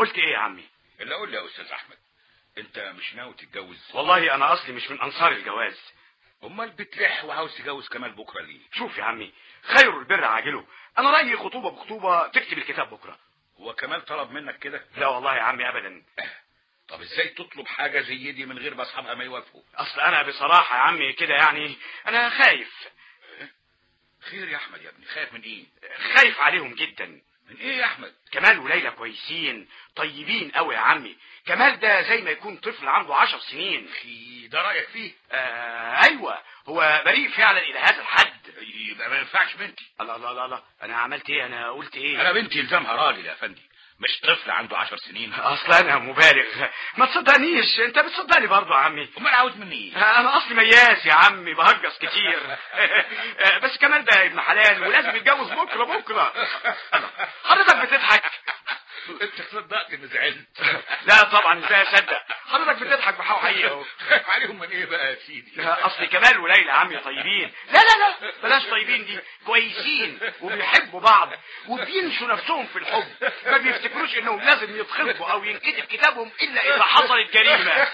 قلت ايه يا عمي اللي اقول لي يا استاذ احمد انت مش ناوي تتجوز والله انا اصلي مش من انصار الجواز امال بتلح وعاوز تجوز كمال بكره ليه شوف يا عمي خير البر عاجله انا رايي خطوبه بخطوبه تكتب الكتاب بكره هو كمال طلب منك كده لا والله يا عمي ابدا طب ازاي تطلب حاجه زي دي من غير ما اصحابها ما يوافقوا اصل انا بصراحه يا عمي كده يعني انا خايف خير يا احمد يا ابني خايف من ايه خايف عليهم جدا من ايه يا احمد كمال وليلى كويسين طيبين قوي يا عمي كمال ده زي ما يكون طفل عنده عشر سنين اخي ده رايك فيه آه ايوه هو بريء فعلا الى هذا الحد يبقى ما ينفعش بنتي الله الله الله الله انا عملت ايه انا قلت ايه انا بنتي الزامها راجل يا فندي مش طفل عنده عشر سنين اصل انا مبالغ ما تصدقنيش انت بتصدقني برضه يا عمي امال عاوز مني ايه انا اصلي مياس يا عمي بهجص كتير بس كمال ده ابن حلال ولازم يتجوز بكره بكره حضرتك بتضحك انت صدقت اني زعلت لا طبعا ازاي اصدق حضرتك بتضحك بحاجه حقيقه اهو خايف عليهم من ايه بقى يا سيدي اصل كمال وليلى عمي طيبين لا لا لا بلاش طيبين دي كويسين وبيحبوا بعض وبينسوا نفسهم في الحب ما بيفتكروش انهم لازم يتخطبوا او ينكتب كتابهم الا اذا حصلت جريمه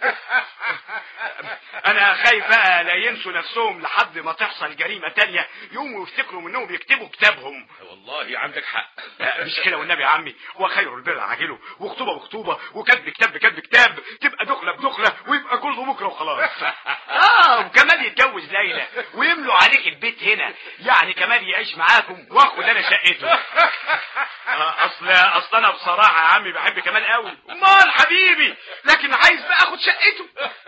انا خايف بقى لا ينسوا نفسهم لحد ما تحصل جريمه تانية يقوموا يفتكروا انهم يكتبوا كتابهم والله عندك حق لا مش كده والنبي يا عمي وخير البر عاجله وخطوبه بخطوبه وكتب كتاب بكتب كتاب تبقى دخله بدخله ويبقى كله بكره وخلاص اه وكمال يتجوز ليلى ويملوا عليك البيت هنا يعني كمال يعيش معاكم واخد انا شقته آه اصل اصل انا بصراحه يا عمي بحب كمال قوي امال حبيبي لكن عايز بقى اخد شقته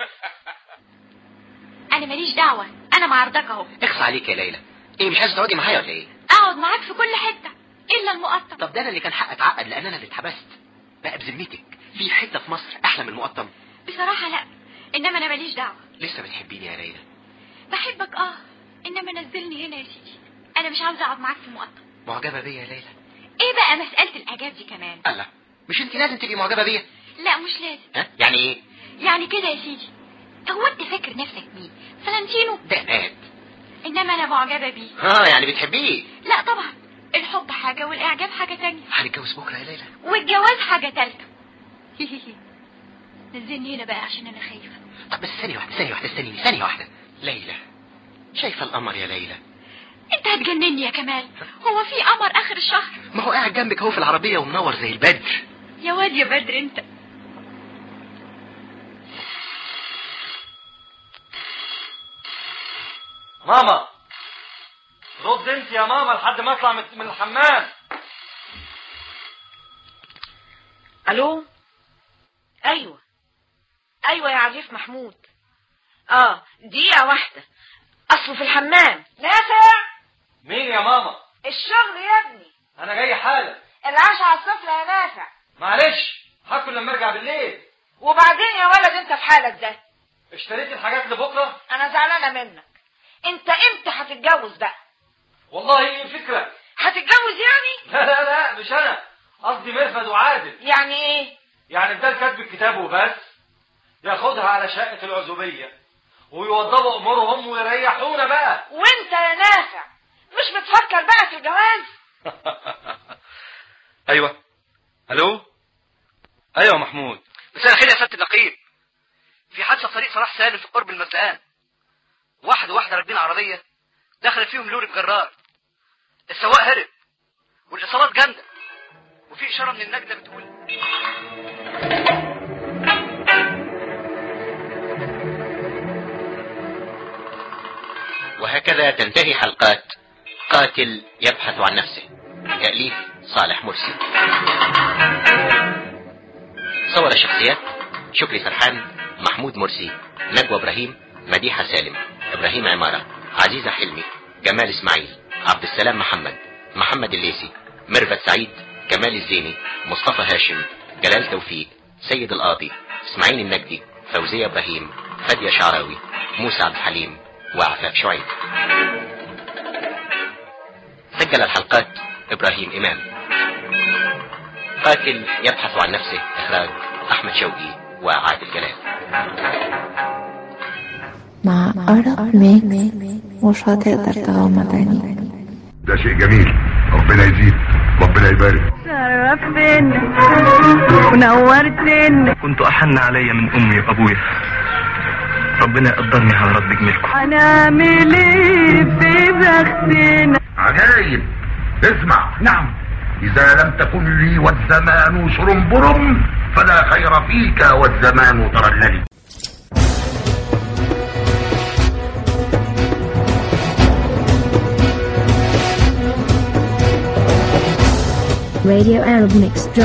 انا ماليش دعوه انا مع عرضك اهو اخص عليك يا ليلى ايه مش عايزه تقعدي معايا ولا ايه اقعد معاك في كل حته الا المقطم طب ده انا اللي كان حق اتعقد لان انا اللي اتحبست بقى بذمتك في حته في مصر احلى من المقطم بصراحه لا انما انا ماليش دعوه لسه بتحبيني يا ليلى بحبك اه انما نزلني هنا يا سيدي انا مش عاوزه اقعد معاك في المقطم معجبه بيا يا ليلى ايه بقى مساله الاعجاب دي كمان الله مش انت لازم تبقي معجبه بيا لا مش لازم ها يعني ايه يعني كده يا سيدي هو انت فاكر نفسك مين فلانتينو ده ناد انما انا معجبه بيه اه يعني بتحبيه لا طبعا الحب حاجه والاعجاب حاجه تانية هنتجوز بكره يا ليلى والجواز حاجه تالتة نزلني هنا بقى عشان انا خايفه طب بس ثانيه واحده ثانيه واحده استنيني ثانيه واحده ليلى شايفه القمر يا ليلى انت هتجنني يا كمال هو في قمر اخر الشهر ما هو قاعد جنبك اهو في العربيه ومنور زي البدر يا واد يا بدر انت ماما رد انت يا ماما لحد ما اطلع من الحمام الو ايوه ايوه يا عريف محمود اه دقيقة واحدة اصله في الحمام نافع مين يا ماما الشغل يا ابني انا جاي حالا العشاء على السفلة يا نافع معلش هاكل لما ارجع بالليل وبعدين يا ولد انت في حالك ده اشتريت الحاجات لبكره انا زعلانة منك انت امتى هتتجوز بقى والله ايه فكره هتتجوز يعني لا لا لا مش انا قصدي مرفد وعادل يعني ايه يعني ده كاتب الكتاب وبس ياخدها على شقه العزوبيه ويوضبوا امورهم ويريحونا بقى وانت يا نافع مش بتفكر بقى في الجواز ايوه الو ايوه محمود مساء الخير يا سياده النقيب في حادثه في طريق صلاح سالم في قرب المزلقان واحد وواحده راكبين عربيه دخلت فيهم لوري بجرار السواق هرب والاصابات جامده وفي اشاره من النجده بتقول وهكذا تنتهي حلقات قاتل يبحث عن نفسه تأليف صالح مرسي صور الشخصيات شكري سرحان محمود مرسي نجوى إبراهيم مديحة سالم إبراهيم عمارة عزيزة حلمي جمال إسماعيل عبد السلام محمد محمد الليسي ميرفت سعيد كمال الزيني مصطفى هاشم جلال توفيق سيد القاضي اسماعيل النجدي فوزية إبراهيم فادية شعراوي موسى عبد الحليم وعفاف شعيب سجل الحلقات إبراهيم إمام قاتل يبحث عن نفسه إخراج أحمد شوقي وعادل جلال مع أرق ميكس مش هتقدر تغمض عينيك ده شيء جميل ربنا يزيد بطل ربنا يبارك شرفتنا ونورتنا كنت أحن علي من أمي وأبويا ربنا يقدرني على رد جميلكم هنعمل ايه في بختنا عجايب اسمع نعم إذا لم تكن لي والزمان شرنبرم فلا خير فيك والزمان ترللي Radio Arab Mix.